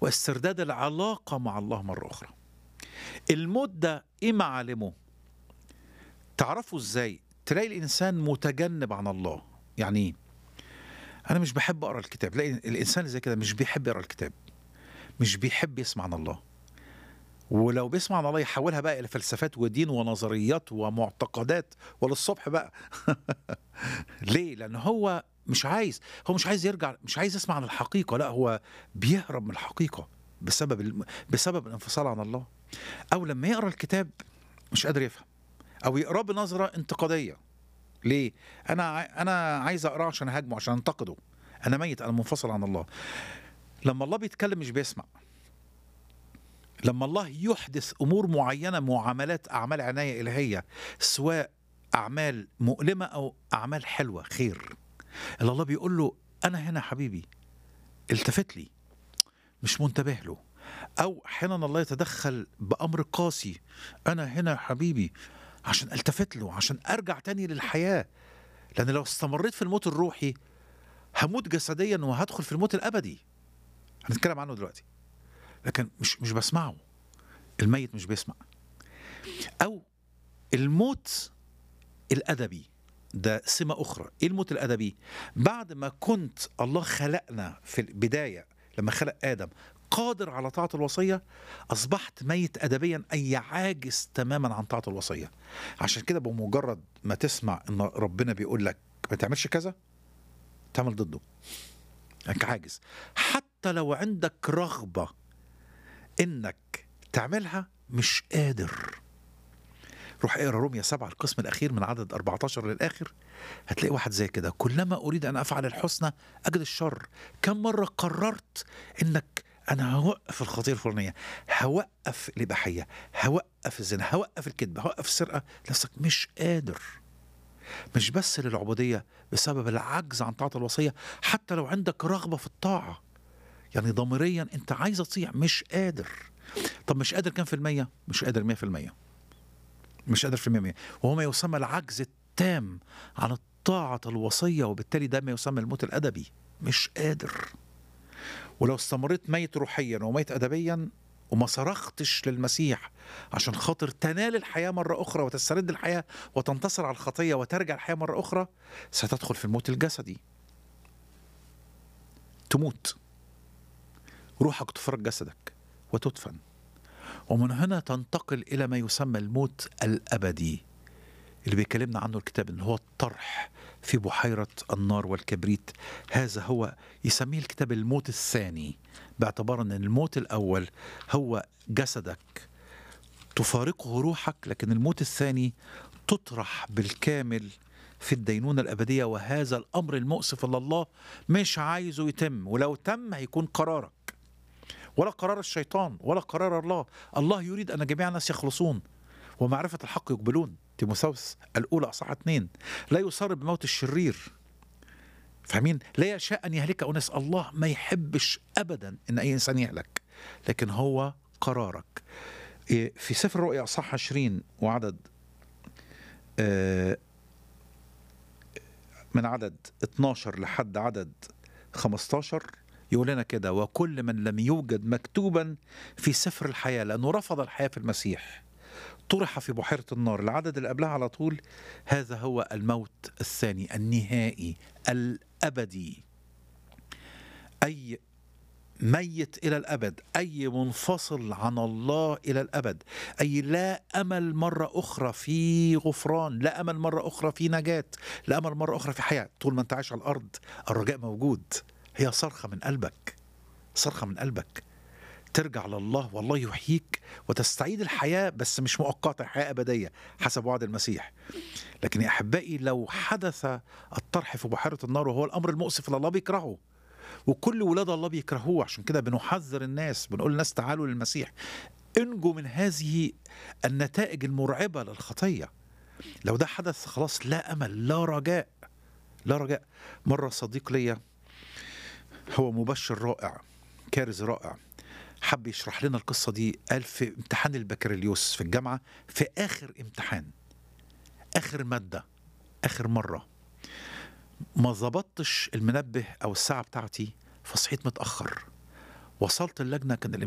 واسترداد العلاقة مع الله مرة أخرى الموت ده إيه معالمه تعرفوا إزاي تلاقي الإنسان متجنب عن الله يعني إيه أنا مش بحب أقرأ الكتاب تلاقي الإنسان اللي زي كده مش بيحب يقرأ الكتاب مش بيحب يسمع عن الله ولو بيسمع عن الله يحولها بقى الى فلسفات ودين ونظريات ومعتقدات وللصبح بقى ليه لان هو مش عايز هو مش عايز يرجع مش عايز يسمع عن الحقيقه لا هو بيهرب من الحقيقه بسبب الم... بسبب الانفصال عن الله او لما يقرا الكتاب مش قادر يفهم او يقراه بنظره انتقاديه ليه انا ع... انا عايز اقراه عشان اهاجمه عشان انتقده انا ميت انا منفصل عن الله لما الله بيتكلم مش بيسمع لما الله يحدث امور معينه معاملات اعمال عنايه الهيه سواء اعمال مؤلمه او اعمال حلوه خير اللي الله بيقول له انا هنا حبيبي التفت لي مش منتبه له او احيانا الله يتدخل بامر قاسي انا هنا حبيبي عشان التفت له عشان ارجع تاني للحياه لان لو استمريت في الموت الروحي هموت جسديا وهدخل في الموت الابدي هنتكلم عنه دلوقتي لكن مش مش بسمعه الميت مش بيسمع او الموت الادبي ده سمة أخرى إيه الموت الأدبي بعد ما كنت الله خلقنا في البداية لما خلق آدم قادر على طاعة الوصية أصبحت ميت أدبيا أي عاجز تماما عن طاعة الوصية عشان كده بمجرد ما تسمع أن ربنا بيقول لك ما تعملش كذا تعمل ضده انك عاجز حتى لو عندك رغبة انك تعملها مش قادر روح اقرا روميا سبعة القسم الاخير من عدد 14 للاخر هتلاقي واحد زي كده كلما اريد ان افعل الحسنى اجد الشر كم مره قررت انك انا هوقف الخطيه الفلانيه هوقف الاباحيه هوقف الزنا هوقف الكذب هوقف السرقه نفسك مش قادر مش بس للعبوديه بسبب العجز عن طاعه الوصيه حتى لو عندك رغبه في الطاعه يعني ضميريا انت عايز تطيع مش قادر طب مش قادر كام في المية؟ مش قادر مية في المية مش قادر في المية وهو ما يسمى العجز التام عن الطاعة الوصية وبالتالي ده ما يسمى الموت الأدبي مش قادر ولو استمريت ميت روحيا وميت أدبيا وما صرختش للمسيح عشان خاطر تنال الحياة مرة أخرى وتسترد الحياة وتنتصر على الخطية وترجع الحياة مرة أخرى ستدخل في الموت الجسدي تموت روحك تفرج جسدك وتدفن ومن هنا تنتقل إلى ما يسمى الموت الأبدي اللي بيكلمنا عنه الكتاب اللي هو الطرح في بحيرة النار والكبريت هذا هو يسميه الكتاب الموت الثاني باعتبار أن الموت الأول هو جسدك تفارقه روحك لكن الموت الثاني تطرح بالكامل في الدينونة الأبدية وهذا الأمر المؤسف اللي الله مش عايزه يتم ولو تم هيكون قرارك ولا قرار الشيطان ولا قرار الله الله يريد أن جميع الناس يخلصون ومعرفة الحق يقبلون تيموثاوس الأولى أصحاح اثنين لا يصار بموت الشرير فاهمين لا يشاء أن يهلك أناس الله ما يحبش أبدا أن أي إنسان يهلك لكن هو قرارك في سفر الرؤيا أصحاح 20 وعدد من عدد 12 لحد عدد 15 يقول لنا كده وكل من لم يوجد مكتوبا في سفر الحياة لأنه رفض الحياة في المسيح طرح في بحيرة النار العدد اللي قبلها على طول هذا هو الموت الثاني النهائي الأبدي أي ميت إلى الأبد أي منفصل عن الله إلى الأبد أي لا أمل مرة أخرى في غفران لا أمل مرة أخرى في نجاة لا أمل مرة أخرى في حياة طول ما أنت عايش على الأرض الرجاء موجود هي صرخة من قلبك صرخة من قلبك ترجع لله والله يحييك وتستعيد الحياة بس مش مؤقتة حياة أبدية حسب وعد المسيح لكن يا أحبائي لو حدث الطرح في بحيرة النار وهو الأمر المؤسف اللي الله بيكرهه وكل ولاد الله بيكرهوه عشان كده بنحذر الناس بنقول للناس تعالوا للمسيح انجوا من هذه النتائج المرعبة للخطية لو ده حدث خلاص لا أمل لا رجاء لا رجاء مرة صديق ليا هو مبشر رائع كارز رائع حب يشرح لنا القصة دي قال في امتحان البكالوريوس في الجامعة في آخر امتحان آخر مادة آخر مرة ما ظبطتش المنبه أو الساعة بتاعتي فصحيت متأخر وصلت اللجنة كان